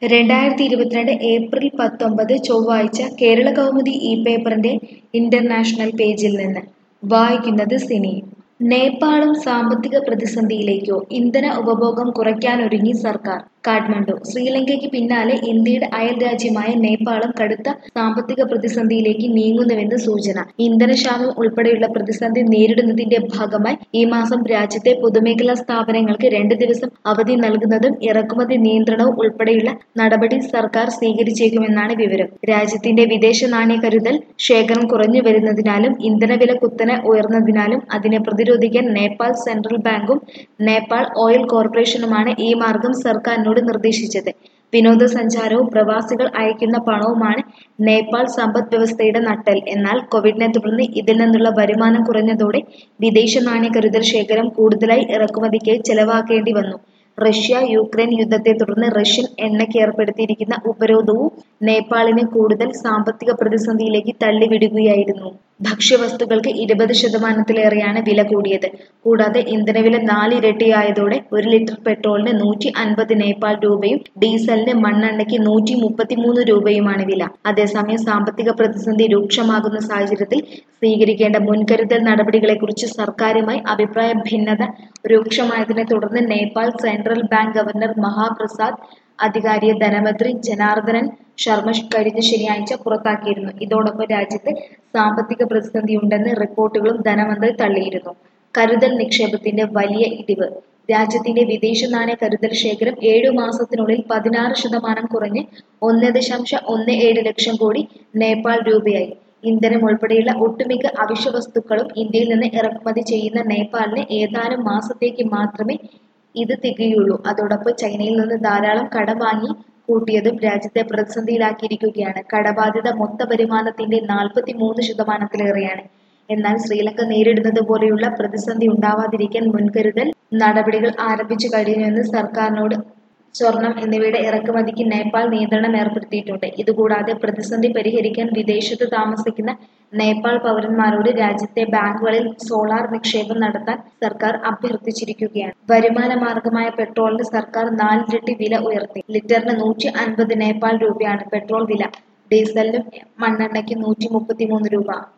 രണ്ടായിരത്തി ഇരുപത്തിരണ്ട് ഏപ്രിൽ പത്തൊമ്പത് ചൊവ്വാഴ്ച കേരള കൗമുദി ഈ പേപ്പറിന്റെ ഇന്റർനാഷണൽ പേജിൽ നിന്ന് വായിക്കുന്നത് സിനി നേപ്പാളും സാമ്പത്തിക പ്രതിസന്ധിയിലേക്കോ ഇന്ധന ഉപഭോഗം കുറയ്ക്കാനൊരുങ്ങി സർക്കാർ കാഠ്മണ്ഡു ശ്രീലങ്കയ്ക്ക് പിന്നാലെ ഇന്ത്യയുടെ അയൽ രാജ്യമായ നേപ്പാളും കടുത്ത സാമ്പത്തിക പ്രതിസന്ധിയിലേക്ക് നീങ്ങുന്നുവെന്ന് സൂചന ഇന്ധനക്ഷാമം ഉൾപ്പെടെയുള്ള പ്രതിസന്ധി നേരിടുന്നതിന്റെ ഭാഗമായി ഈ മാസം രാജ്യത്തെ പൊതുമേഖലാ സ്ഥാപനങ്ങൾക്ക് രണ്ട് ദിവസം അവധി നൽകുന്നതും ഇറക്കുമതി നിയന്ത്രണവും ഉൾപ്പെടെയുള്ള നടപടി സർക്കാർ സ്വീകരിച്ചേക്കുമെന്നാണ് വിവരം രാജ്യത്തിന്റെ വിദേശ നാണ്യ കരുതൽ ശേഖരം കുറഞ്ഞു വരുന്നതിനാലും ഇന്ധനവില കുത്തനെ ഉയർന്നതിനാലും അതിനെ പ്രതിരോധിക്കാൻ നേപ്പാൾ സെൻട്രൽ ബാങ്കും നേപ്പാൾ ഓയിൽ കോർപ്പറേഷനുമാണ് ഈ മാർഗം സർക്കാരിനോട് നിർദ്ദേശിച്ചത് വിനോദസഞ്ചാരവും പ്രവാസികൾ അയക്കുന്ന പണവുമാണ് നേപ്പാൾ സമ്പദ് വ്യവസ്ഥയുടെ നട്ടെൽ എന്നാൽ കോവിഡിനെ തുടർന്ന് ഇതിൽ നിന്നുള്ള വരുമാനം കുറഞ്ഞതോടെ വിദേശ നാണ്യ കരുതൽ ശേഖരം കൂടുതലായി ഇറക്കുമതിക്കായി ചെലവാക്കേണ്ടി വന്നു റഷ്യ യുക്രൈൻ യുദ്ധത്തെ തുടർന്ന് റഷ്യൻ എണ്ണയ്ക്ക് ഏർപ്പെടുത്തിയിരിക്കുന്ന ഉപരോധവും നേപ്പാളിനെ കൂടുതൽ സാമ്പത്തിക പ്രതിസന്ധിയിലേക്ക് തള്ളിവിടുകയായിരുന്നു ഭക്ഷ്യവസ്തുക്കൾക്ക് ഇരുപത് ശതമാനത്തിലേറെയാണ് വില കൂടിയത് കൂടാതെ ഇന്ധനവില നാലിരട്ടിയായതോടെ ഒരു ലിറ്റർ പെട്രോളിന് നൂറ്റി അൻപത് നേപ്പാൾ രൂപയും ഡീസലിന് മണ്ണെണ്ണയ്ക്ക് നൂറ്റി മുപ്പത്തിമൂന്ന് രൂപയുമാണ് വില അതേസമയം സാമ്പത്തിക പ്രതിസന്ധി രൂക്ഷമാകുന്ന സാഹചര്യത്തിൽ സ്വീകരിക്കേണ്ട മുൻകരുതൽ നടപടികളെക്കുറിച്ച് സർക്കാരുമായി അഭിപ്രായ ഭിന്നത രൂക്ഷമായതിനെ തുടർന്ന് Nepal central bank governor Mahaprasad അധികാരിയെ ധനമന്ത്രി ജനാർദ്ദനൻ ശർമ്മ കഴിഞ്ഞ ശനിയാഴ്ച പുറത്താക്കിയിരുന്നു ഇതോടൊപ്പം രാജ്യത്ത് സാമ്പത്തിക പ്രതിസന്ധിയുണ്ടെന്ന് റിപ്പോർട്ടുകളും ധനമന്ത്രി തള്ളിയിരുന്നു കരുതൽ നിക്ഷേപത്തിന്റെ വലിയ ഇടിവ് രാജ്യത്തിന്റെ വിദേശ നാണയ കരുതൽ ശേഖരം ഏഴു മാസത്തിനുള്ളിൽ പതിനാറ് ശതമാനം കുറഞ്ഞ് ഒന്ന് ദശാംശം ഒന്ന് ഏഴ് ലക്ഷം കോടി നേപ്പാൾ രൂപയായി ഇന്ധനം ഉൾപ്പെടെയുള്ള ഒട്ടുമിക്ക അവശ്യ വസ്തുക്കളും ഇന്ത്യയിൽ നിന്ന് ഇറക്കുമതി ചെയ്യുന്ന നേപ്പാളിന് ഏതാനും മാസത്തേക്ക് മാത്രമേ ഇത് തികയുള്ളൂ അതോടൊപ്പം ചൈനയിൽ നിന്ന് ധാരാളം കടം വാങ്ങി കൂട്ടിയതും രാജ്യത്തെ പ്രതിസന്ധിയിലാക്കിയിരിക്കുകയാണ് കടബാധ്യത മൊത്ത വരുമാനത്തിന്റെ നാൽപ്പത്തി മൂന്ന് ശതമാനത്തിലേറെയാണ് എന്നാൽ ശ്രീലങ്ക നേരിടുന്നത് പോലെയുള്ള പ്രതിസന്ധി ഉണ്ടാവാതിരിക്കാൻ മുൻകരുതൽ നടപടികൾ ആരംഭിച്ചു കഴിഞ്ഞുവെന്ന് സർക്കാരിനോട് സ്വർണം എന്നിവയുടെ ഇറക്കുമതിക്ക് നേപ്പാൾ നിയന്ത്രണം ഏർപ്പെടുത്തിയിട്ടുണ്ട് ഇതുകൂടാതെ പ്രതിസന്ധി പരിഹരിക്കാൻ വിദേശത്ത് താമസിക്കുന്ന നേപ്പാൾ പൗരന്മാരോട് രാജ്യത്തെ ബാങ്കുകളിൽ സോളാർ നിക്ഷേപം നടത്താൻ സർക്കാർ അഭ്യർത്ഥിച്ചിരിക്കുകയാണ് വരുമാന മാർഗമായ പെട്രോളിന് സർക്കാർ നാലിരട്ടി വില ഉയർത്തി ലിറ്ററിന് നൂറ്റി അൻപത് നേപ്പാൾ രൂപയാണ് പെട്രോൾ വില ഡീസലിനും മണ്ണെണ്ണയ്ക്ക് നൂറ്റി മുപ്പത്തിമൂന്ന് രൂപ